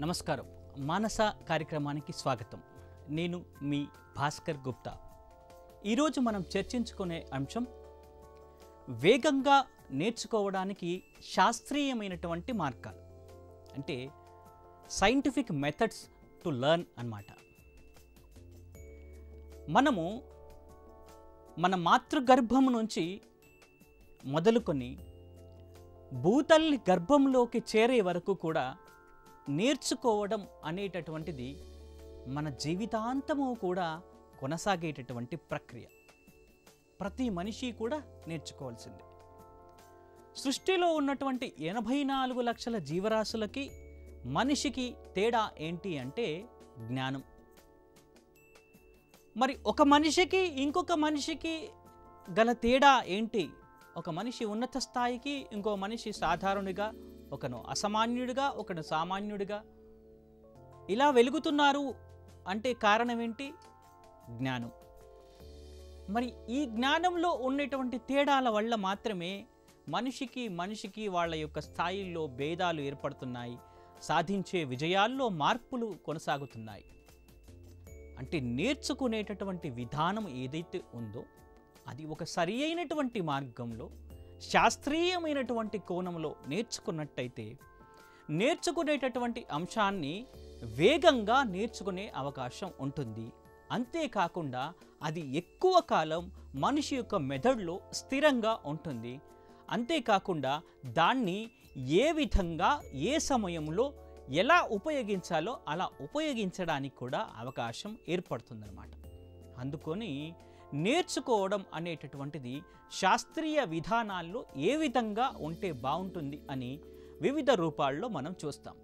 నమస్కారం మానస కార్యక్రమానికి స్వాగతం నేను మీ భాస్కర్ గుప్తా ఈరోజు మనం చర్చించుకునే అంశం వేగంగా నేర్చుకోవడానికి శాస్త్రీయమైనటువంటి మార్గాలు అంటే సైంటిఫిక్ మెథడ్స్ టు లెర్న్ అన్నమాట మనము మన మాతృగర్భం నుంచి మొదలుకొని భూతల్లి గర్భంలోకి చేరే వరకు కూడా నేర్చుకోవడం అనేటటువంటిది మన జీవితాంతము కూడా కొనసాగేటటువంటి ప్రక్రియ ప్రతి మనిషి కూడా నేర్చుకోవాల్సిందే సృష్టిలో ఉన్నటువంటి ఎనభై నాలుగు లక్షల జీవరాశులకి మనిషికి తేడా ఏంటి అంటే జ్ఞానం మరి ఒక మనిషికి ఇంకొక మనిషికి గల తేడా ఏంటి ఒక మనిషి ఉన్నత స్థాయికి ఇంకో మనిషి సాధారణుడిగా ఒకను అసామాన్యుడిగా ఒకను సామాన్యుడిగా ఇలా వెలుగుతున్నారు అంటే కారణం ఏంటి జ్ఞానం మరి ఈ జ్ఞానంలో ఉన్నటువంటి తేడాల వల్ల మాత్రమే మనిషికి మనిషికి వాళ్ళ యొక్క స్థాయిల్లో భేదాలు ఏర్పడుతున్నాయి సాధించే విజయాల్లో మార్పులు కొనసాగుతున్నాయి అంటే నేర్చుకునేటటువంటి విధానం ఏదైతే ఉందో అది ఒక సరి అయినటువంటి మార్గంలో శాస్త్రీయమైనటువంటి కోణంలో నేర్చుకున్నట్టయితే నేర్చుకునేటటువంటి అంశాన్ని వేగంగా నేర్చుకునే అవకాశం ఉంటుంది అంతేకాకుండా అది ఎక్కువ కాలం మనిషి యొక్క మెదడులో స్థిరంగా ఉంటుంది అంతేకాకుండా దాన్ని ఏ విధంగా ఏ సమయంలో ఎలా ఉపయోగించాలో అలా ఉపయోగించడానికి కూడా అవకాశం ఏర్పడుతుందన్నమాట అందుకొని నేర్చుకోవడం అనేటటువంటిది శాస్త్రీయ విధానాల్లో ఏ విధంగా ఉంటే బాగుంటుంది అని వివిధ రూపాల్లో మనం చూస్తాం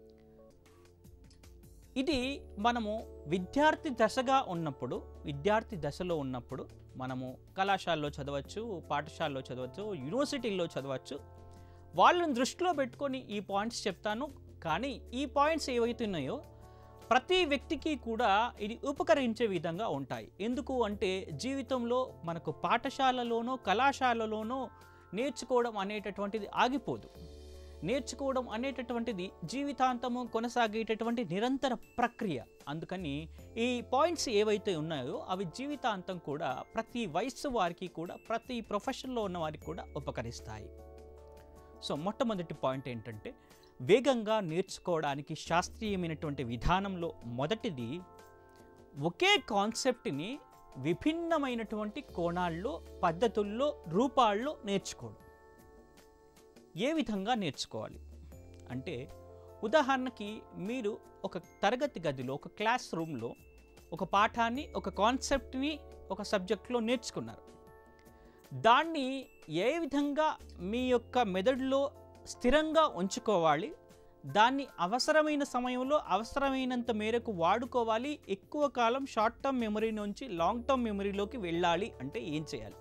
ఇది మనము విద్యార్థి దశగా ఉన్నప్పుడు విద్యార్థి దశలో ఉన్నప్పుడు మనము కళాశాలలో చదవచ్చు పాఠశాలలో చదవచ్చు యూనివర్సిటీల్లో చదవచ్చు వాళ్ళని దృష్టిలో పెట్టుకొని ఈ పాయింట్స్ చెప్తాను కానీ ఈ పాయింట్స్ ఏవైతున్నాయో ప్రతి వ్యక్తికి కూడా ఇది ఉపకరించే విధంగా ఉంటాయి ఎందుకు అంటే జీవితంలో మనకు పాఠశాలలోనో కళాశాలలోనో నేర్చుకోవడం అనేటటువంటిది ఆగిపోదు నేర్చుకోవడం అనేటటువంటిది జీవితాంతము కొనసాగేటటువంటి నిరంతర ప్రక్రియ అందుకని ఈ పాయింట్స్ ఏవైతే ఉన్నాయో అవి జీవితాంతం కూడా ప్రతి వయస్సు వారికి కూడా ప్రతి ప్రొఫెషన్లో ఉన్న వారికి కూడా ఉపకరిస్తాయి సో మొట్టమొదటి పాయింట్ ఏంటంటే వేగంగా నేర్చుకోవడానికి శాస్త్రీయమైనటువంటి విధానంలో మొదటిది ఒకే కాన్సెప్ట్ని విభిన్నమైనటువంటి కోణాల్లో పద్ధతుల్లో రూపాల్లో నేర్చుకోవడం ఏ విధంగా నేర్చుకోవాలి అంటే ఉదాహరణకి మీరు ఒక తరగతి గదిలో ఒక క్లాస్ రూమ్లో ఒక పాఠాన్ని ఒక కాన్సెప్ట్ని ఒక సబ్జెక్ట్లో నేర్చుకున్నారు దాన్ని ఏ విధంగా మీ యొక్క మెదడులో స్థిరంగా ఉంచుకోవాలి దాన్ని అవసరమైన సమయంలో అవసరమైనంత మేరకు వాడుకోవాలి ఎక్కువ కాలం షార్ట్ టర్మ్ మెమరీ నుంచి లాంగ్ టర్మ్ మెమరీలోకి వెళ్ళాలి అంటే ఏం చేయాలి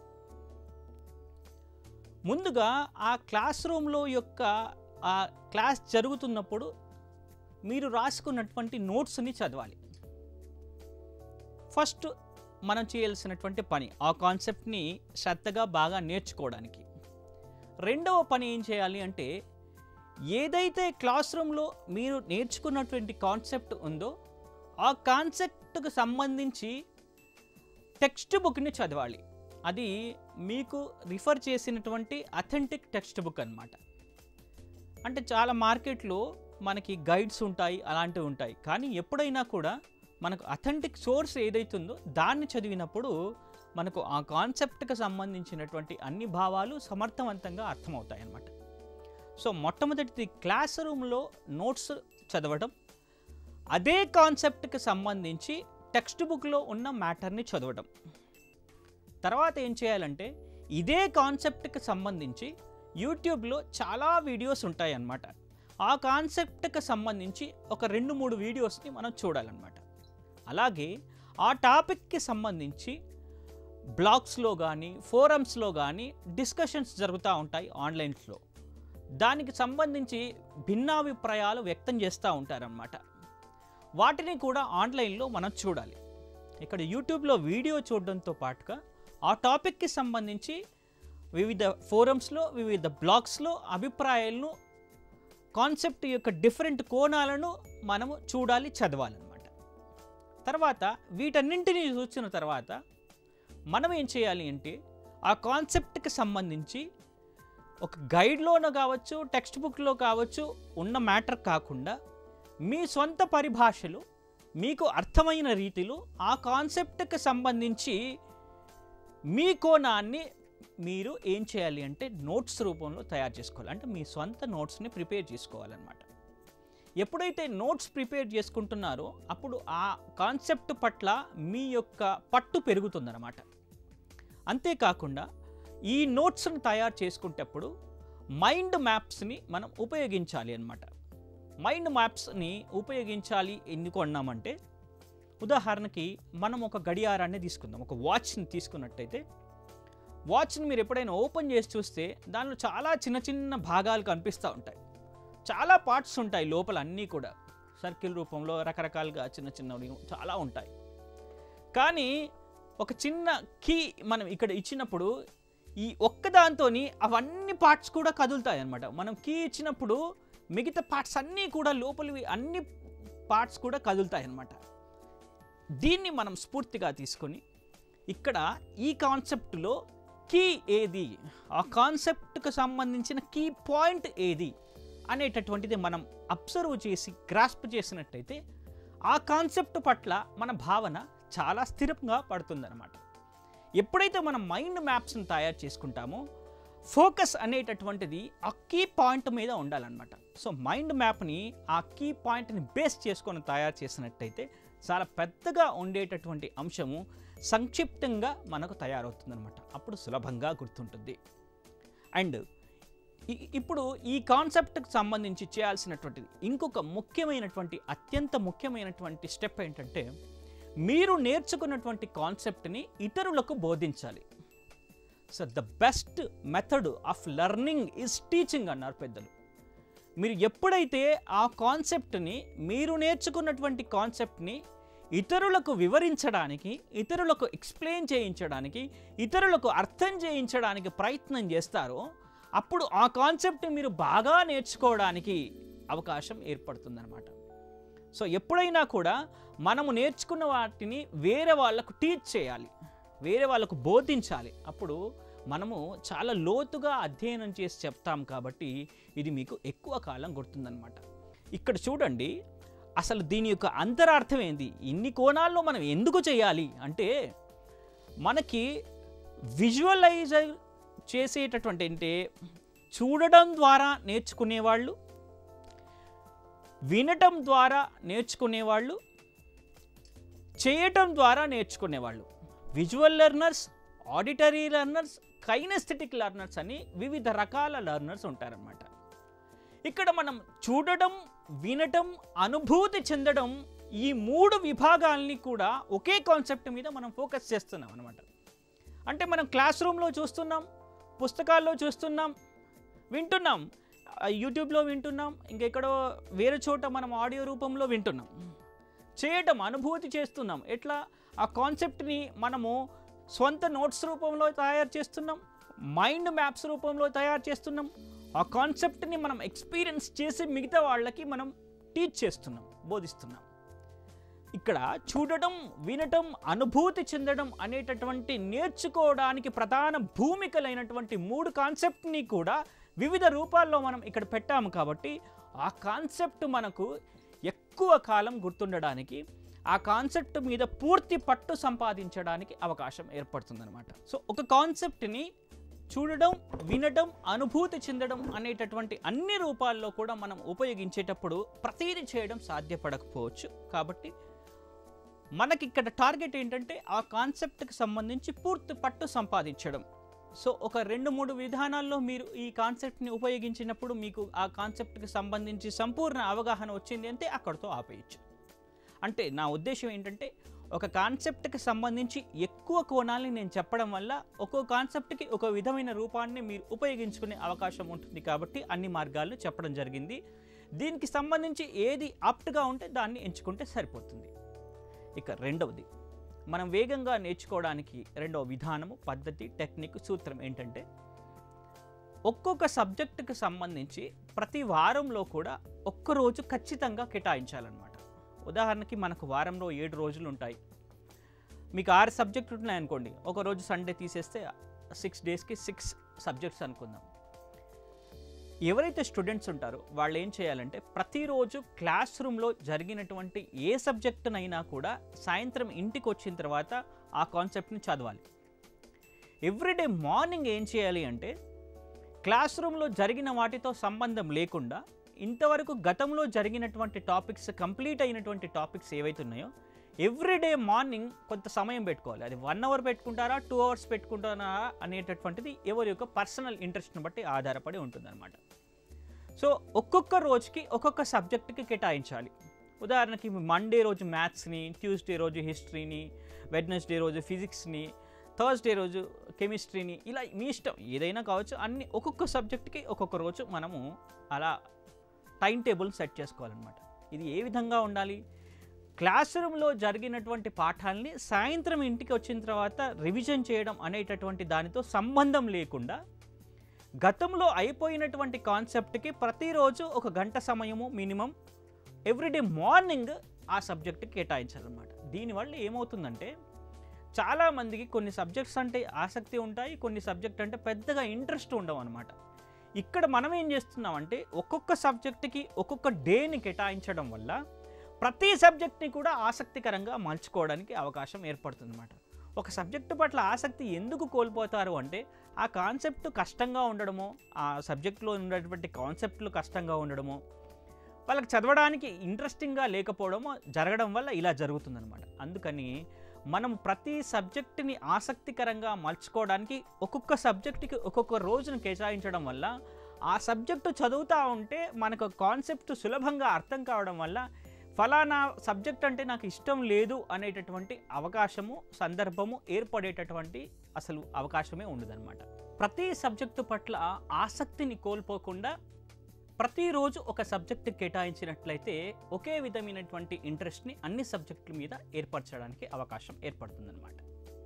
ముందుగా ఆ క్లాస్ రూమ్లో యొక్క ఆ క్లాస్ జరుగుతున్నప్పుడు మీరు రాసుకున్నటువంటి నోట్స్ని చదవాలి ఫస్ట్ మనం చేయాల్సినటువంటి పని ఆ కాన్సెప్ట్ని శ్రద్ధగా బాగా నేర్చుకోవడానికి రెండవ పని ఏం చేయాలి అంటే ఏదైతే క్లాస్ రూమ్లో మీరు నేర్చుకున్నటువంటి కాన్సెప్ట్ ఉందో ఆ కాన్సెప్ట్కు సంబంధించి టెక్స్ట్ బుక్ని చదవాలి అది మీకు రిఫర్ చేసినటువంటి అథెంటిక్ టెక్స్ట్ బుక్ అనమాట అంటే చాలా మార్కెట్లో మనకి గైడ్స్ ఉంటాయి అలాంటివి ఉంటాయి కానీ ఎప్పుడైనా కూడా మనకు అథెంటిక్ సోర్స్ ఏదైతుందో దాన్ని చదివినప్పుడు మనకు ఆ కాన్సెప్ట్కి సంబంధించినటువంటి అన్ని భావాలు సమర్థవంతంగా అర్థమవుతాయి అన్నమాట సో మొట్టమొదటిది క్లాస్ రూమ్లో నోట్స్ చదవడం అదే కాన్సెప్ట్కి సంబంధించి టెక్స్ట్ బుక్లో ఉన్న మ్యాటర్ని చదవడం తర్వాత ఏం చేయాలంటే ఇదే కాన్సెప్ట్కి సంబంధించి యూట్యూబ్లో చాలా వీడియోస్ ఉంటాయి అన్నమాట ఆ కాన్సెప్ట్కి సంబంధించి ఒక రెండు మూడు వీడియోస్ని మనం చూడాలన్నమాట అలాగే ఆ టాపిక్కి సంబంధించి బ్లాగ్స్లో కానీ ఫోరమ్స్లో కానీ డిస్కషన్స్ జరుగుతూ ఉంటాయి ఆన్లైన్స్లో దానికి సంబంధించి భిన్నాభిప్రాయాలు వ్యక్తం చేస్తూ ఉంటారన్నమాట వాటిని కూడా ఆన్లైన్లో మనం చూడాలి ఇక్కడ యూట్యూబ్లో వీడియో చూడడంతో పాటుగా ఆ టాపిక్కి సంబంధించి వివిధ ఫోరమ్స్లో వివిధ బ్లాగ్స్లో అభిప్రాయాలను కాన్సెప్ట్ యొక్క డిఫరెంట్ కోణాలను మనము చూడాలి చదవాలన్నమాట తర్వాత వీటన్నింటినీ చూసిన తర్వాత మనం ఏం చేయాలి అంటే ఆ కాన్సెప్ట్కి సంబంధించి ఒక గైడ్లోనో కావచ్చు టెక్స్ట్ బుక్లో కావచ్చు ఉన్న మ్యాటర్ కాకుండా మీ సొంత పరిభాషలో మీకు అర్థమైన రీతిలో ఆ కాన్సెప్ట్కి సంబంధించి మీ కోణాన్ని మీరు ఏం చేయాలి అంటే నోట్స్ రూపంలో తయారు చేసుకోవాలి అంటే మీ సొంత నోట్స్ని ప్రిపేర్ చేసుకోవాలన్నమాట ఎప్పుడైతే నోట్స్ ప్రిపేర్ చేసుకుంటున్నారో అప్పుడు ఆ కాన్సెప్ట్ పట్ల మీ యొక్క పట్టు పెరుగుతుందన్నమాట అంతేకాకుండా ఈ నోట్స్ని తయారు చేసుకునేటప్పుడు మైండ్ మ్యాప్స్ని మనం ఉపయోగించాలి అన్నమాట మైండ్ మ్యాప్స్ని ఉపయోగించాలి ఎందుకు అన్నామంటే ఉదాహరణకి మనం ఒక గడియారాన్ని తీసుకుందాం ఒక వాచ్ని తీసుకున్నట్టయితే వాచ్ని మీరు ఎప్పుడైనా ఓపెన్ చేసి చూస్తే దానిలో చాలా చిన్న చిన్న భాగాలు కనిపిస్తూ ఉంటాయి చాలా పార్ట్స్ ఉంటాయి లోపల అన్నీ కూడా సర్కిల్ రూపంలో రకరకాలుగా చిన్న చిన్నవి చాలా ఉంటాయి కానీ ఒక చిన్న కీ మనం ఇక్కడ ఇచ్చినప్పుడు ఈ ఒక్కదాంతో అవన్నీ పార్ట్స్ కూడా కదులుతాయి అన్నమాట మనం కీ ఇచ్చినప్పుడు మిగతా పార్ట్స్ అన్నీ కూడా లోపలివి అన్ని పార్ట్స్ కూడా కదులుతాయి అన్నమాట దీన్ని మనం స్ఫూర్తిగా తీసుకొని ఇక్కడ ఈ కాన్సెప్ట్లో కీ ఏది ఆ కాన్సెప్ట్కి సంబంధించిన కీ పాయింట్ ఏది అనేటటువంటిది మనం అబ్జర్వ్ చేసి గ్రాస్ప్ చేసినట్టయితే ఆ కాన్సెప్ట్ పట్ల మన భావన చాలా స్థిరంగా పడుతుందన్నమాట ఎప్పుడైతే మనం మైండ్ మ్యాప్స్ని తయారు చేసుకుంటామో ఫోకస్ అనేటటువంటిది ఆ కీ పాయింట్ మీద ఉండాలన్నమాట సో మైండ్ మ్యాప్ని ఆ కీ పాయింట్ని బేస్ చేసుకొని తయారు చేసినట్టయితే చాలా పెద్దగా ఉండేటటువంటి అంశము సంక్షిప్తంగా మనకు తయారవుతుందన్నమాట అప్పుడు సులభంగా గుర్తుంటుంది అండ్ ఇ- ఇప్పుడు ఈ కాన్సెప్ట్కి సంబంధించి చేయాల్సినటువంటిది ఇంకొక ముఖ్యమైనటువంటి అత్యంత ముఖ్యమైనటువంటి స్టెప్ ఏంటంటే మీరు నేర్చుకున్నటువంటి కాన్సెప్ట్ని ఇతరులకు బోధించాలి so the best method of learning is teaching అన్నారు పెద్దలు మీరు ఎప్పుడైతే ఆ కాన్సెప్ట్ని మీరు నేర్చుకున్నటువంటి కాన్సెప్ట్ని ఇతరులకు వివరించడానికి ఇతరులకు ఎక్స్ప్లెయిన్ చేయించడానికి ఇతరులకు అర్థం చేయించడానికి ప్రయత్నం చేస్తారో అప్పుడు ఆ కాన్సెప్ట్ మీరు బాగా నేర్చుకోవడానికి అవకాశం ఏర్పడుతుందన్నమాట సో ఎప్పుడైనా కూడా మనము నేర్చుకున్న వాటిని వేరే వాళ్ళకు టీచ్ చేయాలి వేరే వాళ్ళకు బోధించాలి అప్పుడు మనము చాలా లోతుగా అధ్యయనం చేసి చెప్తాం కాబట్టి ఇది మీకు ఎక్కువ కాలం గుర్తుందనమాట ఇక్కడ చూడండి అసలు దీని యొక్క అంతరార్థం ఏంది ఇన్ని కోణాల్లో మనం ఎందుకు చేయాలి అంటే మనకి విజువలైజ్ చేసేటటువంటి అంటే చూడడం ద్వారా నేర్చుకునేవాళ్ళు వినటం ద్వారా నేర్చుకునేవాళ్ళు చేయటం ద్వారా నేర్చుకునేవాళ్ళు visual learners auditory learners kinesthetic learners అని వివిధ రకాల లెర్నర్స్ ఉంటారన్నమాట ఇక్కడ మనం చూడటం వినటం అనుభూతి చెందడం ఈ మూడు విభాగాల్ని కూడా ఒకే కాన్సెప్ట్ మీద మనం ఫోకస్ చేస్తున్నాం అనమాట అంటే మనం క్లాస్ రూమ్లో చూస్తున్నాం పుస్తకాల్లో చూస్తున్నాం వింటున్నాం ఆ, యూట్యూబ్లో వింటున్నాం ఇంకెక్కడో వేరే చోట మనం ఆడియో రూపంలో వింటున్నాం చేయటం అనుభూతి చేస్తున్నాం ఎట్లా ఆ కాన్సెప్ట్ని మనము సొంత నోట్స్ రూపంలో తయారు చేస్తున్నాం మైండ్ మ్యాప్స్ రూపంలో తయారు చేస్తున్నాం ఆ కాన్సెప్ట్ని మనం ఎక్స్పీరియన్స్ చేసి మిగతా వాళ్ళకి మనం టీచ్ చేస్తున్నాం బోధిస్తున్నాం ఇక్కడ చూడటం వినటం అనుభూతి చెందడం అనేటటువంటి నేర్చుకోవడానికి ప్రధాన భూమికలైనటువంటి మూడు కాన్సెప్ట్ని కూడా వివిధ రూపాల్లో మనం ఇక్కడ పెట్టాము కాబట్టి ఆ కాన్సెప్ట్ మనకు ఎక్కువ కాలం గుర్తుండడానికి ఆ కాన్సెప్ట్ మీద పూర్తి పట్టు సంపాదించడానికి అవకాశం ఏర్పడుతుందన్నమాట సో ఒక కాన్సెప్ట్ని చూడడం వినడం అనుభూతి చెందడం అనేటటువంటి అన్ని రూపాల్లో కూడా మనం ఉపయోగించేటప్పుడు ప్రతీది చేయడం సాధ్యపడకపోవచ్చు కాబట్టి మనకి ఇక్కడ టార్గెట్ ఏంటంటే ఆ కాన్సెప్ట్కి సంబంధించి పూర్తి పట్టు సంపాదించడం సో ఒక రెండు మూడు విధానాల్లో మీరు ఈ కాన్సెప్ట్ని ఉపయోగించినప్పుడు మీకు ఆ కాన్సెప్ట్కి సంబంధించి సంపూర్ణ అవగాహన వచ్చింది అంటే అక్కడితో ఆపేయచ్చు అంటే నా ఉద్దేశం ఏంటంటే ఒక కాన్సెప్ట్కి సంబంధించి ఎక్కువ కోణాలని నేను చెప్పడం వల్ల ఒక్కో కాన్సెప్ట్కి ఒక విధమైన రూపాన్ని మీరు ఉపయోగించుకునే అవకాశం ఉంటుంది కాబట్టి అన్ని మార్గాలను చెప్పడం జరిగింది దీనికి సంబంధించి ఏది ఆప్ట్గా ఉంటే దాన్ని ఎంచుకుంటే సరిపోతుంది ఇక రెండవది మనం వేగంగా నేర్చుకోవడానికి రెండవ విధానము పద్ధతి టెక్నిక్ సూత్రం ఏంటంటే ఒక్కొక్క సబ్జెక్టుకి సంబంధించి ప్రతి వారంలో కూడా ఒక్క రోజు ఖచ్చితంగా కేటాయించాలన్నమాట ఉదాహరణకి మనకు వారంలో ఏడు రోజులు ఉంటాయి మీకు ఆరు సబ్జెక్టులు ఉన్నాయనుకోండి ఒక రోజు సండే తీసేస్తే సిక్స్ డేస్కి సిక్స్ సబ్జెక్ట్స్ అనుకుందాం ఎవరైతే స్టూడెంట్స్ ఉంటారో వాళ్ళు ఏం చేయాలంటే ప్రతిరోజు క్లాస్ రూమ్లో జరిగినటువంటి ఏ సబ్జెక్టునైనా కూడా సాయంత్రం ఇంటికి వచ్చిన తర్వాత ఆ కాన్సెప్ట్ని చదవాలి ఎవ్రీడే మార్నింగ్ ఏం చేయాలి అంటే క్లాస్ రూమ్లో జరిగిన వాటితో సంబంధం లేకుండా ఇంతవరకు గతంలో జరిగినటువంటి టాపిక్స్ కంప్లీట్ అయినటువంటి టాపిక్స్ ఏవైతే ఉన్నాయో ఎవ్రీడే మార్నింగ్ కొంత సమయం పెట్టుకోవాలి అది వన్ అవర్ పెట్టుకుంటారా టూ అవర్స్ పెట్టుకుంటారా అనేటటువంటిది ఎవరి యొక్క పర్సనల్ ఇంట్రెస్ట్ని బట్టి ఆధారపడి ఉంటుందన్నమాట సో ఒక్కొక్క రోజుకి ఒక్కొక్క సబ్జెక్ట్కి కేటాయించాలి ఉదాహరణకి మండే రోజు మ్యాథ్స్ని ట్యూస్డే రోజు హిస్టరీని వెడ్నెస్డే రోజు ఫిజిక్స్ని థర్స్డే రోజు కెమిస్ట్రీని ఇలా మీ ఇష్టం ఏదైనా కావచ్చు అన్ని ఒక్కొక్క సబ్జెక్ట్కి ఒక్కొక్క రోజు మనము అలా టైం టేబుల్ సెట్ చేసుకోవాలన్నమాట ఇది ఏ విధంగా ఉండాలి క్లాస్ రూమ్లో జరిగినటువంటి పాఠాలని సాయంత్రం ఇంటికి వచ్చిన తర్వాత రివిజన్ చేయడం అనేటటువంటి దానితో సంబంధం లేకుండా గతంలో అయిపోయినటువంటి కాన్సెప్ట్కి ప్రతిరోజు ఒక గంట సమయము మినిమం ఎవ్రీడే మార్నింగ్ ఆ సబ్జెక్ట్కి కేటాయించాలన్నమాట దీనివల్ల ఏమవుతుందంటే చాలామందికి కొన్ని సబ్జెక్ట్స్ అంటే ఆసక్తి ఉంటాయి కొన్ని సబ్జెక్ట్ అంటే పెద్దగా ఇంట్రెస్ట్ ఉండవు అనమాట ఇక్కడ మనం ఏం చేస్తున్నామంటే ఒక్కొక్క సబ్జెక్ట్కి ఒక్కొక్క డేని కేటాయించడం వల్ల ప్రతి సబ్జెక్ట్ని కూడా ఆసక్తికరంగా మలుచుకోవడానికి అవకాశం ఏర్పడుతుందన్నమాట ఒక సబ్జెక్టు పట్ల ఆసక్తి ఎందుకు కోల్పోతారు అంటే ఆ కాన్సెప్ట్ కష్టంగా ఉండడమో ఆ సబ్జెక్ట్లో ఉన్నటువంటి కాన్సెప్ట్లు కష్టంగా ఉండడమో వాళ్ళకి చదవడానికి ఇంట్రెస్టింగ్గా లేకపోవడమో జరగడం వల్ల ఇలా జరుగుతుందన్నమాట అందుకని మనం ప్రతి సబ్జెక్టుని ఆసక్తికరంగా మలుచుకోవడానికి ఒక్కొక్క సబ్జెక్టుకి ఒక్కొక్క రోజును కేటాయించడం వల్ల ఆ సబ్జెక్టు చదువుతూ ఉంటే మనకు కాన్సెప్ట్ సులభంగా అర్థం కావడం వల్ల ఫలానా సబ్జెక్ట్ అంటే నాకు ఇష్టం లేదు అనేటటువంటి అవకాశము సందర్భము ఏర్పడేటటువంటి అసలు అవకాశమే ఉండదన్నమాట ప్రతి సబ్జెక్టు పట్ల ఆసక్తిని కోల్పోకుండా ప్రతిరోజు ఒక సబ్జెక్ట్ కేటాయించినట్లయితే ఒకే విధమైనటువంటి ఇంట్రెస్ట్ని అన్ని సబ్జెక్టుల మీద ఏర్పరచడానికి అవకాశం ఏర్పడుతుందన్నమాట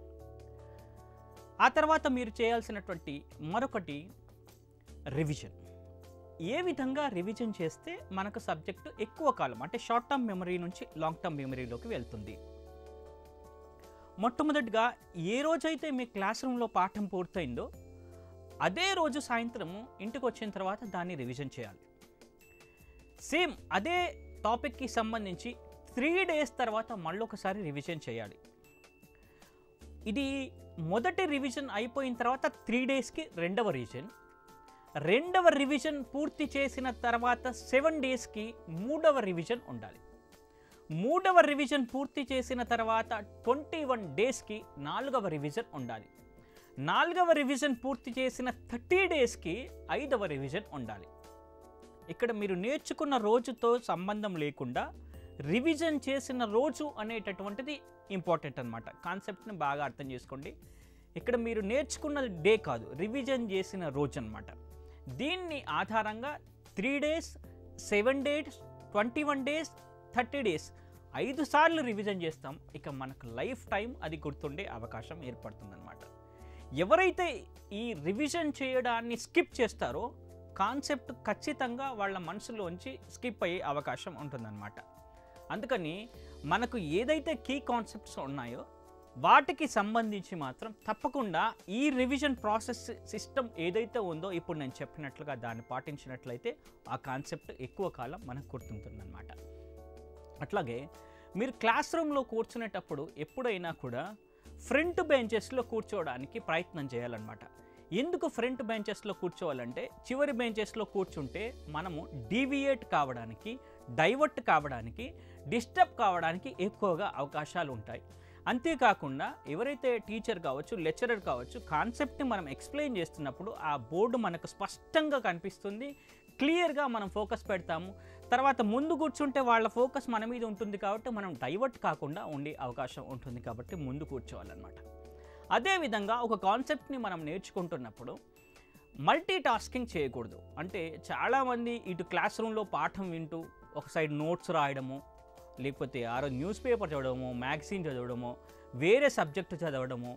ఆ తర్వాత మీరు చేయాల్సినటువంటి మరొకటి రివిజన్ ఏ విధంగా రివిజన్ చేస్తే మనకు సబ్జెక్టు ఎక్కువ కాలం అంటే షార్ట్ టర్మ్ మెమరీ నుంచి లాంగ్ టర్మ్ మెమరీలోకి వెళ్తుంది మొట్టమొదటిగా ఏ రోజైతే మీ క్లాస్ రూమ్లో పాఠం పూర్తయిందో అదే రోజు సాయంత్రం ఇంటికి వచ్చిన తర్వాత దాన్ని రివిజన్ చేయాలి సేమ్ అదే టాపిక్కి సంబంధించి త్రీ డేస్ తర్వాత మళ్ళొకసారి రివిజన్ చేయాలి ఇది మొదటి రివిజన్ అయిపోయిన తర్వాత త్రీ డేస్కి రెండవ రివిజన్ రెండవ రివిజన్ పూర్తి చేసిన తర్వాత సెవెన్ డేస్కి మూడవ రివిజన్ ఉండాలి మూడవ రివిజన్ పూర్తి చేసిన తర్వాత ట్వంటీ వన్ డేస్కి నాలుగవ రివిజన్ ఉండాలి నాలుగవ రివిజన్ పూర్తి చేసిన థర్టీ డేస్కి ఐదవ రివిజన్ ఉండాలి ఇక్కడ మీరు నేర్చుకున్న రోజుతో సంబంధం లేకుండా రివిజన్ చేసిన రోజు అనేటటువంటిది ఇంపార్టెంట్ అనమాట కాన్సెప్ట్ని బాగా అర్థం చేసుకోండి ఇక్కడ మీరు నేర్చుకున్న డే కాదు రివిజన్ చేసిన రోజు అనమాట దీన్ని ఆధారంగా three days seven days twenty one days thirty days ఐదు సార్లు రివిజన్ చేస్తాం ఇక మనకు లైఫ్ టైం అది గుర్తుండే అవకాశం ఏర్పడుతుందన్నమాట ఎవరైతే ఈ రివిజన్ చేయడాన్ని స్కిప్ చేస్తారో కాన్సెప్ట్ ఖచ్చితంగా వాళ్ళ మనసులోంచి స్కిప్ అయ్యే అవకాశం ఉంటుందన్నమాట అందుకని మనకు ఏదైతే కీ కాన్సెప్ట్స్ ఉన్నాయో వాటికి సంబంధించి మాత్రం తప్పకుండా ఈ రివిజన్ ప్రాసెస్ సిస్టమ్ ఏదైతే ఉందో ఇప్పుడు నేను చెప్పినట్లుగా దాన్ని పాటించినట్లయితే ఆ కాన్సెప్ట్ ఎక్కువ కాలం మనకు గుర్తుంటుందన్నమాట అట్లాగే మీరు క్లాస్ రూమ్లో కూర్చునేటప్పుడు ఎప్పుడైనా కూడా ఫ్రంట్ బెంచెస్లో కూర్చోవడానికి ప్రయత్నం చేయాలన్నమాట ఎందుకు ఫ్రంట్ బెంచెస్లో కూర్చోవాలంటే చివరి బెంచెస్లో కూర్చుంటే మనము డీవియేట్ కావడానికి డైవర్ట్ కావడానికి డిస్టర్బ్ కావడానికి ఎక్కువగా అవకాశాలు ఉంటాయి అంతేకాకుండా ఎవరైతే టీచర్ కావచ్చు లెక్చరర్ కావచ్చు కాన్సెప్ట్ని మనం ఎక్స్ప్లెయిన్ చేస్తున్నప్పుడు ఆ బోర్డు మనకు స్పష్టంగా కనిపిస్తుంది క్లియర్గా మనం ఫోకస్ పెడతాము తర్వాత ముందు కూర్చుంటే వాళ్ళ ఫోకస్ మన మీద ఉంటుంది కాబట్టి మనం డైవర్ట్ కాకుండా ఉండే అవకాశం ఉంటుంది కాబట్టి ముందు కూర్చోవాలన్నమాట అదేవిధంగా ఒక కాన్సెప్ట్ని మనం నేర్చుకుంటున్నప్పుడు మల్టీ టాస్కింగ్ చేయకూడదు అంటే చాలామంది ఇటు క్లాస్ రూమ్లో పాఠం వింటూ ఒక సైడ్ నోట్స్ రాయడము లేకపోతే ఆ రోజు న్యూస్ పేపర్ చదవడము మ్యాగజైన్ చదవడము వేరే సబ్జెక్టు చదవడము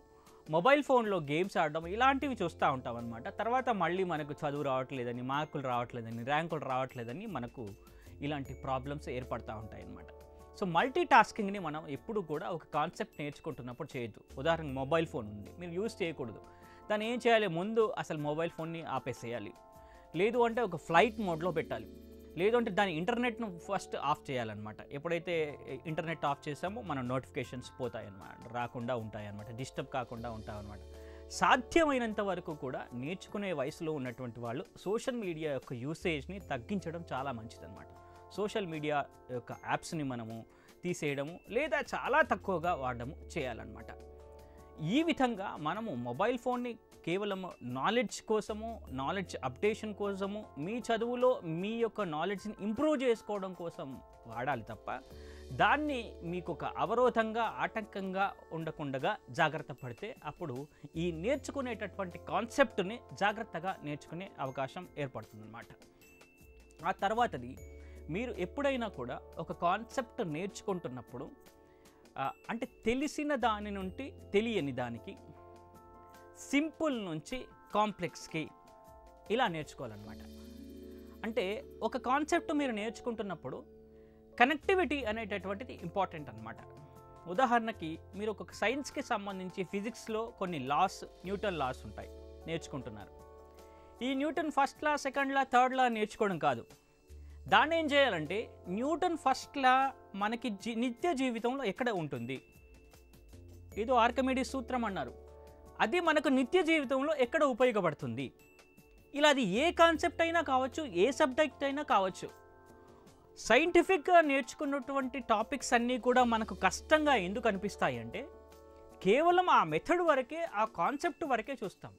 మొబైల్ ఫోన్లో గేమ్స్ ఆడడం ఇలాంటివి చూస్తూ ఉంటాం అనమాట తర్వాత మళ్ళీ మనకు చదువు రావట్లేదని మార్కులు రావట్లేదని ర్యాంకులు రావట్లేదని మనకు ఇలాంటి ప్రాబ్లమ్స్ ఏర్పడతా ఉంటాయి అన్నమాట సో మల్టీ టాస్కింగ్ని మనం ఎప్పుడు కూడా ఒక కాన్సెప్ట్ నేర్చుకుంటున్నప్పుడు చేయొద్దు ఉదాహరణకు మొబైల్ ఫోన్ ఉంది మీరు యూజ్ చేయకూడదు దాన్ని ఏం చేయాలి ముందు అసలు మొబైల్ ఫోన్ని ఆపేసేయాలి లేదు అంటే ఒక ఫ్లైట్ మోడ్లో పెట్టాలి లేదు అంటే దాని ఇంటర్నెట్ను ఫస్ట్ ఆఫ్ చేయాలన్నమాట ఎప్పుడైతే ఇంటర్నెట్ ఆఫ్ చేసామో మన నోటిఫికేషన్స్ పోతాయన్నమాట రాకుండా ఉంటాయన్నమాట డిస్టర్బ్ కాకుండా ఉంటాయన్నమాట సాధ్యమైనంత వరకు కూడా నేర్చుకునే వయసులో ఉన్నటువంటి వాళ్ళు సోషల్ మీడియా యొక్క యూసేజ్ని తగ్గించడం చాలా మంచిదన్నమాట సోషల్ మీడియా యొక్క యాప్స్ని మనము తీసేయడము లేదా చాలా తక్కువగా వాడడము చేయాలన్నమాట ఈ విధంగా మనము మొబైల్ ఫోన్ని కేవలం నాలెడ్జ్ కోసము నాలెడ్జ్ అప్డేషన్ కోసము మీ చదువులో మీ యొక్క నాలెడ్జ్ని ఇంప్రూవ్ చేసుకోవడం కోసం వాడాలి తప్ప దాన్ని మీకు ఒక అవరోధంగా ఆటంకంగా ఉండకుండగా జాగ్రత్త పడితే అప్పుడు ఈ నేర్చుకునేటటువంటి కాన్సెప్ట్ని జాగ్రత్తగా నేర్చుకునే అవకాశం ఏర్పడుతుందన్నమాట ఆ తర్వాతది మీరు ఎప్పుడైనా కూడా ఒక కాన్సెప్ట్ నేర్చుకుంటున్నప్పుడు ఆ, అంటే తెలిసిన దాని నుండి తెలియని దానికి సింపుల్ నుంచి కాంప్లెక్స్కి ఇలా నేర్చుకోవాలన్నమాట అంటే ఒక కాన్సెప్ట్ మీరు నేర్చుకుంటున్నప్పుడు కనెక్టివిటీ అనేటటువంటిది ఇంపార్టెంట్ అనమాట ఉదాహరణకి మీరు ఒక సైన్స్కి సంబంధించి ఫిజిక్స్లో కొన్ని లాస్ న్యూటన్ లాస్ ఉంటాయి నేర్చుకుంటున్నారు ఈ Newton first law second law third law నేర్చుకోవడం కాదు దాన్ని ఏం చేయాలంటే న్యూటన్ ఫస్ట్ లా మనకి జీ నిత్య జీవితంలో ఎక్కడ ఉంటుంది ఏదో ఆర్కమిడీస్ సూత్రం అన్నారు అది మనకు నిత్య జీవితంలో ఎక్కడ ఉపయోగపడుతుంది ఇలా అది ఏ కాన్సెప్ట్ అయినా కావచ్చు ఏ సబ్జెక్ట్ అయినా కావచ్చు సైంటిఫిక్గా నేర్చుకున్నటువంటి టాపిక్స్ అన్నీ కూడా మనకు కష్టంగా ఎందుకు అనిపిస్తాయి అంటే కేవలం ఆ మెథడ్ వరకే ఆ కాన్సెప్ట్ వరకే చూస్తాం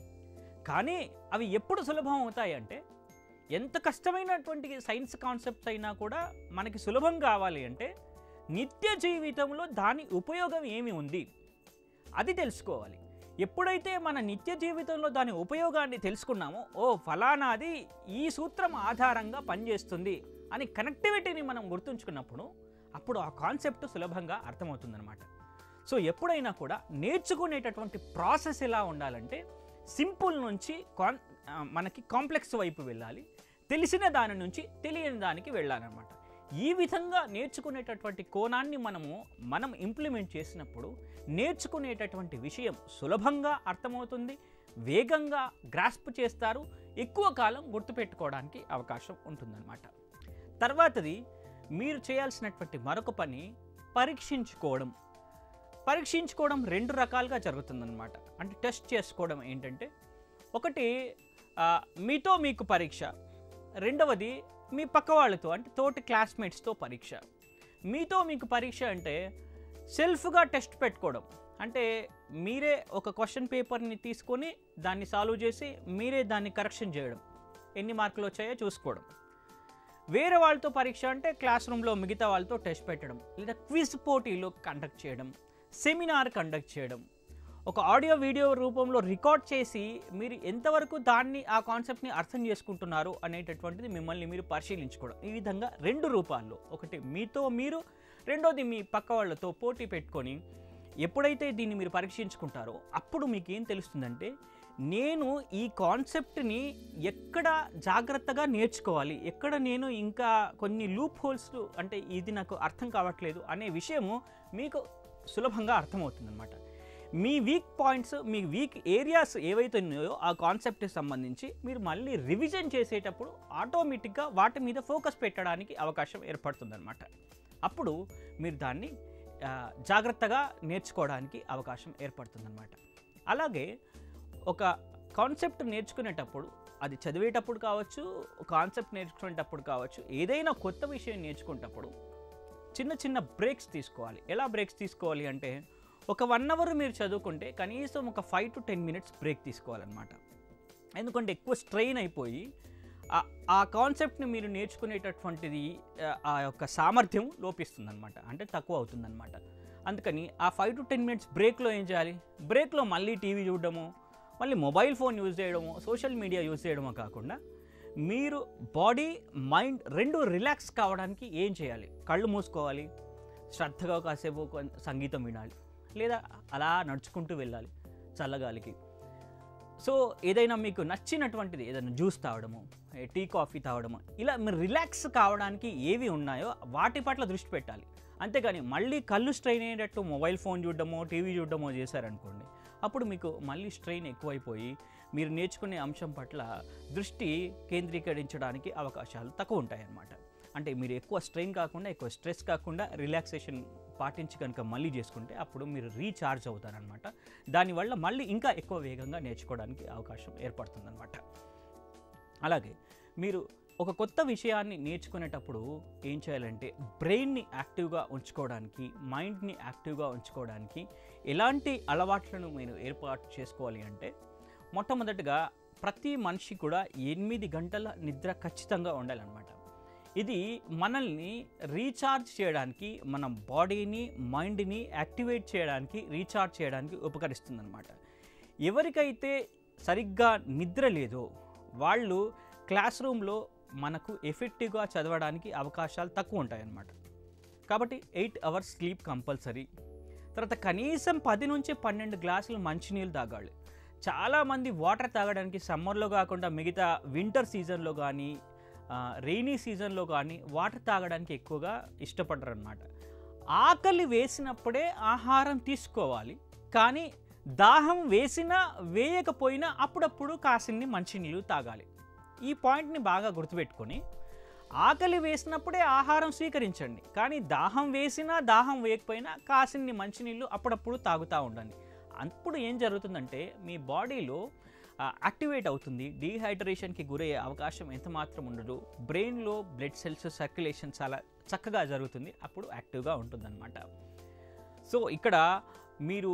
కానీ అవి ఎప్పుడు సులభం అవుతాయి అంటే ఎంత కష్టమైనటువంటి సైన్స్ కాన్సెప్ట్స్ అయినా కూడా మనకి సులభం కావాలి అంటే నిత్య జీవితంలో దాని ఉపయోగం ఏమి ఉంది అది తెలుసుకోవాలి ఎప్పుడైతే మన నిత్య జీవితంలో దాని ఉపయోగాన్ని తెలుసుకున్నామో ఓ ఫలానాది ఈ సూత్రం ఆధారంగా పనిచేస్తుంది అని కనెక్టివిటీని మనం గుర్తుంచుకున్నప్పుడు అప్పుడు ఆ కాన్సెప్ట్ సులభంగా అర్థమవుతుందన్నమాట సో ఎప్పుడైనా కూడా నేర్చుకునేటటువంటి ప్రాసెస్ ఎలా ఉండాలంటే సింపుల్ నుంచి కాన్ ఆ, మనకి కాంప్లెక్స్ వైపు వెళ్ళాలి తెలిసిన దాని నుంచి తెలియని దానికి వెళ్ళాలన్నమాట ఈ విధంగా నేర్చుకునేటటువంటి కోణాన్ని మనము మనం ఇంప్లిమెంట్ చేసినప్పుడు నేర్చుకునేటటువంటి విషయం సులభంగా అర్థమవుతుంది వేగంగా గ్రాస్ప్ చేస్తారు ఎక్కువ కాలం గుర్తుపెట్టుకోవడానికి అవకాశం ఉంటుందన్నమాట తర్వాతది మీరు చేయాల్సినటువంటి మరొక పని పరీక్షించుకోవడం పరీక్షించుకోవడం రెండు రకాలుగా జరుగుతుందన్నమాట అంటే టెస్ట్ చేసుకోవడం ఏంటంటే ఒకటి ఆ, మీతో మీకు పరీక్ష రెండవది మీ పక్క వాళ్ళతో అంటే తోటి క్లాస్మేట్స్తో పరీక్ష మీతో మీకు పరీక్ష అంటే సెల్ఫ్గా టెస్ట్ పెట్టుకోవడం అంటే మీరే ఒక క్వశ్చన్ పేపర్ని తీసుకొని దాన్ని సాల్వ్ చేసి మీరే దాన్ని కరెక్షన్ చేయడం ఎన్ని మార్కులు వచ్చాయో చూసుకోవడం వేరే వాళ్ళతో పరీక్ష అంటే క్లాస్ రూమ్లో మిగతా వాళ్ళతో టెస్ట్ పెట్టడం లేదా క్విజ్ పోటీలు కండక్ట్ చేయడం సెమినార్ కండక్ట్ చేయడం ఒక ఆడియో వీడియో రూపంలో రికార్డ్ చేసి మీరు ఎంతవరకు దాన్ని ఆ కాన్సెప్ట్ని అర్థం చేసుకుంటున్నారు అనేటటువంటిది మిమ్మల్ని మీరు పరిశీలించుకోవడం ఈ విధంగా రెండు రూపాల్లో ఒకటి మీతో మీరు రెండోది మీ పక్క వాళ్ళతో పోటీ పెట్టుకొని ఎప్పుడైతే దీన్ని మీరు పరీక్షించుకుంటారో అప్పుడు మీకు ఏం తెలుస్తుందంటే నేను ఈ కాన్సెప్ట్ని ఎక్కడ జాగ్రత్తగా నేర్చుకోవాలి ఎక్కడ నేను ఇంకా కొన్ని లూప్ హోల్స్ అంటే ఇది నాకు అర్థం కావట్లేదు అనే విషయము మీకు సులభంగా అర్థమవుతుందన్నమాట మీ వీక్ పాయింట్స్ మీ వీక్ ఏరియాస్ ఏవైతే ఉన్నాయో ఆ కాన్సెప్ట్కి సంబంధించి మీరు మళ్ళీ రివిజన్ చేసేటప్పుడు ఆటోమేటిక్గా వాటి మీద ఫోకస్ పెట్టడానికి అవకాశం ఏర్పడుతుందన్నమాట అప్పుడు మీరు దాన్ని ఆ, జాగ్రత్తగా నేర్చుకోవడానికి అవకాశం ఏర్పడుతుందన్నమాట అలాగే ఒక కాన్సెప్ట్ నేర్చుకునేటప్పుడు అది చదివేటప్పుడు కావచ్చు కాన్సెప్ట్ నేర్చుకునేటప్పుడు కావచ్చు ఏదైనా కొత్త విషయం నేర్చుకునేటప్పుడు చిన్న చిన్న బ్రేక్స్ తీసుకోవాలి ఎలా బ్రేక్స్ తీసుకోవాలి అంటే ఒక వన్ అవర్ మీరు చదువుకుంటే కనీసం ఒక five to ten minutes break తీసుకోవాలన్నమాట ఎందుకంటే ఎక్కువ స్ట్రెయిన్ అయిపోయి ఆ- ఆ కాన్సెప్ట్ని మీరు నేర్చుకునేటటువంటిది ఆ, ఆ యొక్క సామర్థ్యం లోపిస్తుందన్నమాట అంటే తక్కువ అవుతుందన్నమాట అందుకని ఆ ఫైవ్ టు టెన్ మినిట్స్ బ్రేక్లో ఏం చేయాలి బ్రేక్లో మళ్ళీ టీవీ చూడడము మళ్ళీ మొబైల్ ఫోన్ యూజ్ చేయడము సోషల్ మీడియా యూజ్ చేయడమో కాకుండా మీరు బాడీ మైండ్ రెండు రిలాక్స్ కావడానికి ఏం చేయాలి కళ్ళు మూసుకోవాలి శ్రద్ధగా కాసేపు కొన్- సంగీతం వినాలి లేదా అలా నడుచుకుంటూ వెళ్ళాలి చల్లగాలికి సో ఏదైనా మీకు నచ్చినటువంటిది ఏదైనా జ్యూస్ తాగడము ఏ టీ కాఫీ తాగడము ఇలా మీరు రిలాక్స్ కావడానికి ఏవి ఉన్నాయో వాటి పట్ల దృష్టి పెట్టాలి అంతేగాని మళ్ళీ కళ్ళు స్ట్రెయిన్ అయ్యేటట్టు మొబైల్ ఫోన్ చూడడమో టీవీ చూడడమో చేశారనుకోండి అప్పుడు మీకు మళ్ళీ స్ట్రెయిన్ ఎక్కువైపోయి మీరు నేర్చుకునే అంశం పట్ల దృష్టి కేంద్రీకరించడానికి అవకాశాలు తక్కువ ఉంటాయన్నమాట అంటే మీరు ఎక్కువ స్ట్రెయిన్ కాకుండా ఎక్కువ స్ట్రెస్ కాకుండా రిలాక్సేషన్ పాటించి కనుక మళ్ళీ చేసుకుంటే అప్పుడు మీరు రీఛార్జ్ అవుతారనమాట దానివల్ల మళ్ళీ ఇంకా ఎక్కువ వేగంగా నేర్చుకోవడానికి అవకాశం ఏర్పడుతుందన్నమాట అలాగే మీరు ఒక కొత్త విషయాన్ని నేర్చుకునేటప్పుడు ఏం చేయాలంటే బ్రెయిన్ని యాక్టివ్గా ఉంచుకోవడానికి మైండ్ని యాక్టివ్గా ఉంచుకోవడానికి ఎలాంటి అలవాట్లను మీరు ఏర్పాటు చేసుకోవాలి అంటే మొట్టమొదటిగా ప్రతి మనిషి కూడా ఎనిమిది గంటల నిద్ర ఖచ్చితంగా ఉండాలన్నమాట ఇది మనల్ని రీఛార్జ్ చేయడానికి మన బాడీని మైండ్ని యాక్టివేట్ చేయడానికి రీఛార్జ్ చేయడానికి ఉపకరిస్తుందన్నమాట ఎవరికైతే సరిగ్గా నిద్ర లేదో వాళ్ళు క్లాస్ రూమ్లో మనకు ఎఫెక్టివ్గా చదవడానికి అవకాశాలు తక్కువ ఉంటాయన్నమాట కాబట్టి ఎయిట్ అవర్స్ స్లీప్ కంపల్సరీ తర్వాత కనీసం పది నుంచి పన్నెండు గ్లాసులు మంచినీళ్ళు తాగాలి చాలామంది వాటర్ తాగడానికి సమ్మర్లో కాకుండా మిగతా వింటర్ సీజన్లో కానీ రెయినీ సీజన్లో కానీ వాటర్ తాగడానికి ఎక్కువగా ఇష్టపడరు అనమాట ఆకలి వేసినప్పుడే ఆహారం తీసుకోవాలి కానీ దాహం వేసినా వేయకపోయినా అప్పుడప్పుడు కాసిన్ని మంచినీళ్ళు తాగాలి ఈ పాయింట్ని బాగా గుర్తుపెట్టుకొని ఆకలి వేసినప్పుడే ఆహారం స్వీకరించండి కానీ దాహం వేసినా దాహం వేయకపోయినా కాసిన్ని మంచినీళ్ళు అప్పుడప్పుడు తాగుతూ ఉండండి అప్పుడు ఏం జరుగుతుందంటే మీ బాడీలో యాక్టివేట్ అవుతుంది డీహైడ్రేషన్కి గురయ్యే అవకాశం ఎంత మాత్రం ఉండదు బ్రెయిన్లో బ్లడ్ సెల్స్ సర్క్యులేషన్ చాలా చక్కగా జరుగుతుంది అప్పుడు యాక్టివ్గా ఉంటుందన్నమాట సో ఇక్కడ మీరు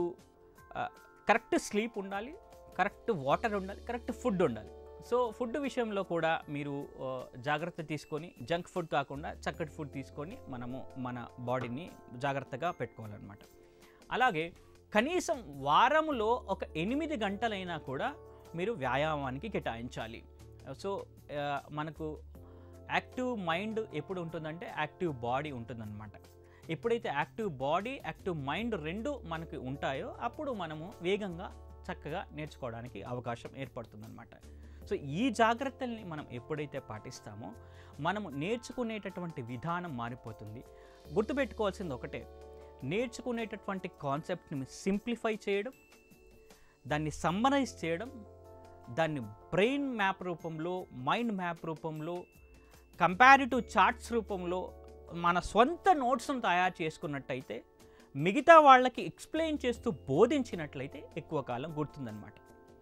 కరెక్ట్ స్లీప్ ఉండాలి కరెక్ట్ వాటర్ ఉండాలి కరెక్ట్ ఫుడ్ ఉండాలి సో ఫుడ్ విషయంలో కూడా మీరు ఆ, జాగ్రత్త తీసుకొని జంక్ ఫుడ్ కాకుండా చక్కటి ఫుడ్ తీసుకొని మనము మన బాడీని జాగ్రత్తగా పెట్టుకోవాలన్నమాట అలాగే కనీసం వారములో ఒక ఎనిమిది గంటలైనా కూడా మీరు వ్యాయామానికి కేటాయించాలి సో ఆ, మనకు యాక్టివ్ మైండ్ ఎప్పుడు ఉంటుందంటే యాక్టివ్ బాడీ ఉంటుందన్నమాట ఎప్పుడైతే యాక్టివ్ బాడీ యాక్టివ్ మైండ్ రెండు మనకి ఉంటాయో అప్పుడు మనము వేగంగా చక్కగా నేర్చుకోవడానికి అవకాశం ఏర్పడుతుందన్నమాట సో ఈ జాగ్రత్తల్ని మనం ఎప్పుడైతే పాటిస్తామో మనము నేర్చుకునేటటువంటి విధానం మారిపోతుంది గుర్తుపెట్టుకోవాల్సింది ఒకటే నేర్చుకునేటటువంటి కాన్సెప్ట్ని సింప్లిఫై చేయడం దాన్ని సమ్మరైజ్ చేయడం దాన్ని బ్రెయిన్ మ్యాప్ రూపంలో మైండ్ మ్యాప్ రూపంలో కంపారిటివ్ చార్ట్స్ రూపంలో మన సొంత నోట్స్ను తయారు చేసుకున్నట్టయితే మిగతా వాళ్ళకి ఎక్స్ప్లెయిన్ చేస్తూ బోధించినట్లయితే ఎక్కువ కాలం గుర్తుందన్నమాట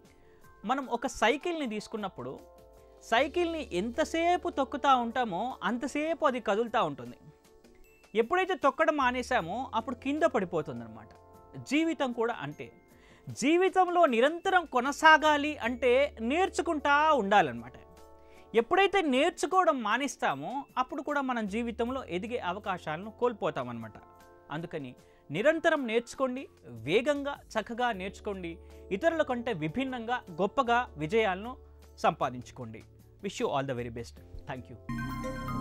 మనం ఒక సైకిల్ని తీసుకున్నప్పుడు సైకిల్ని ఎంతసేపు తొక్కుతూ ఉంటామో అంతసేపు అది కదులుతూ ఉంటుంది ఎప్పుడైతే తొక్కడం మానేసామో అప్పుడు కింద పడిపోతుందన్నమాట జీవితం కూడా అంటే జీవితంలో నిరంతరం కొనసాగాలి అంటే నేర్చుకుంటా ఉండాలన్నమాట ఎప్పుడైతే నేర్చుకోవడం మానేస్తామో అప్పుడు కూడా మనం జీవితంలో ఎదిగే అవకాశాలను కోల్పోతామన్నమాట అందుకని నిరంతరం నేర్చుకోండి వేగంగా చక్కగా నేర్చుకోండి ఇతరుల కంటే విభిన్నంగా గొప్పగా విజయాలను సంపాదించుకోండి wish you all the very best thank you